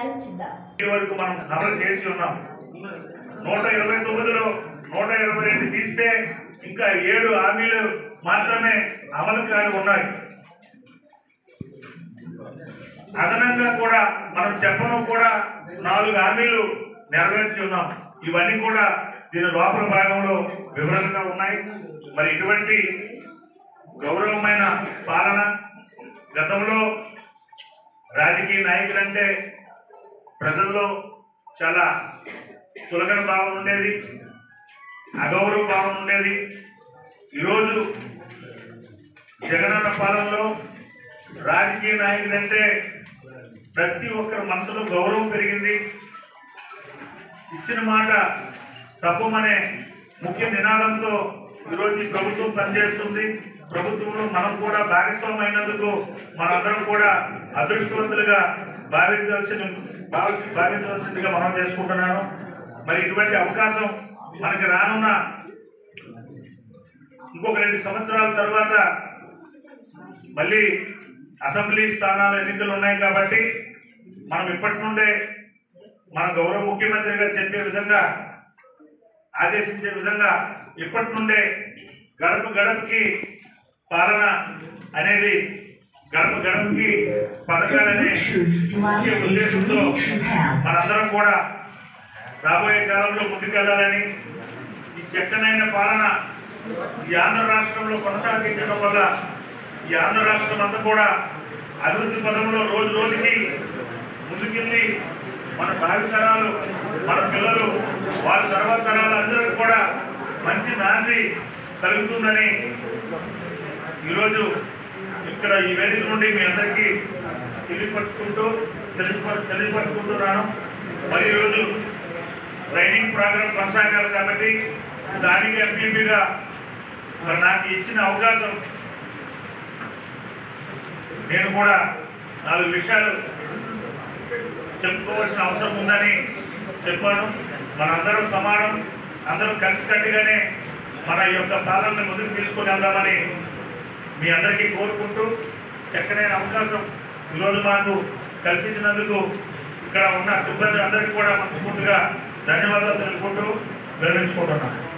తలుచుదాం ఈ వరకు మనం అమలు చేసి ఉన్నాం నూట ఇరవై తొమ్మిదిలో నూట ఇరవై రెండు తీస్తే ఇంకా ఏడు హామీలు మాత్రమే అమలు కాని ఉన్నాయి అదనంగా కూడా మనం చెప్పను కూడా నాలుగు హామీలు నెరవేర్చి ఉన్నాం ఇవన్నీ కూడా దీని లోపల భాగంలో వివరంగా ఉన్నాయి మరి ఇటువంటి గౌరవమైన పాలన గతంలో రాజకీయ నాయకులంటే ప్రజల్లో చాలా చులకన భావం ఉండేది అగౌరవ భావం ఉండేది ఈరోజు జగనన్న పాలనలో రాజకీయ నాయకులంటే ప్రతి ఒక్కరి మనసులో గౌరవం పెరిగింది ఇచ్చిన మాట తప్పమనే ముఖ్య నినాదంతో ఈరోజు ఈ ప్రభుత్వం పనిచేస్తుంది ప్రభుత్వంలో మనం కూడా భాగస్వామైనందుకు మనందరం కూడా అదృష్టవంతులుగా భావించాల్సిన భావి- భావించవలసిందిగా మనం చేసుకుంటున్నాను మరి ఇటువంటి అవకాశం మనకి రానున్న ఇంకొక రెండు సంవత్సరాల తర్వాత మళ్ళీ అసెంబ్లీ స్థానాల ఎన్నికలు ఉన్నాయి కాబట్టి మనం ఇప్పటి నుండే మన గౌరవ ముఖ్యమంత్రి గారు చెప్పే విధంగా ఆదేశించే విధంగా ఇప్పటి నుండే గడప గడపకి పాలన అనేది గడప గడపకి పథకాలనే ముఖ్య ఉద్దేశంతో మనందరం కూడా రాబోయే కాలంలో ముందుకెళ్లాలని ఈ చక్కనైన పాలన ఈ ఆంధ్ర రాష్ట్రంలో కొనసాగించడం వల్ల ఈ ఆంధ్ర రాష్ట్రం అంతా కూడా అభివృద్ధి పదంలో రోజు రోజుకి ముందుకెళ్ళి మన భావితరాలు మన పిల్లలు వాళ్ళ తర్వాత తరాలు అందరూ కూడా మంచి నాంది కలుగుతుందని ఈరోజు ఇక్కడ ఈ వేదిక నుండి మీ అందరికీ తెలియపరుచుకుంటూ తెలియపరు తెలియపరుచుకుంటున్నాను మరి ఈరోజు ట్రైనింగ్ ప్రోగ్రామ్ కొనసాగాలి కాబట్టి దానికి ఎంపీపీగా మరి నాకు ఇచ్చిన అవకాశం నేను కూడా నాలుగు విషయాలు చెప్పుకోవాల్సిన అవసరం ఉందని చెప్పాను మనందరం సమానం అందరం కలిసికట్టుగానే మన యొక్క పాలనను ముందుకు తీసుకుని వెళ్దామని మీ అందరికీ కోరుకుంటూ చక్కనైన అవకాశం ఈరోజు మాకు కల్పించినందుకు ఇక్కడ ఉన్న సిబ్బంది అందరికీ కూడా మనస్ఫూర్తిగా ధన్యవాదాలు తెలుపుకుంటూ విరమించుకుంటున్నాను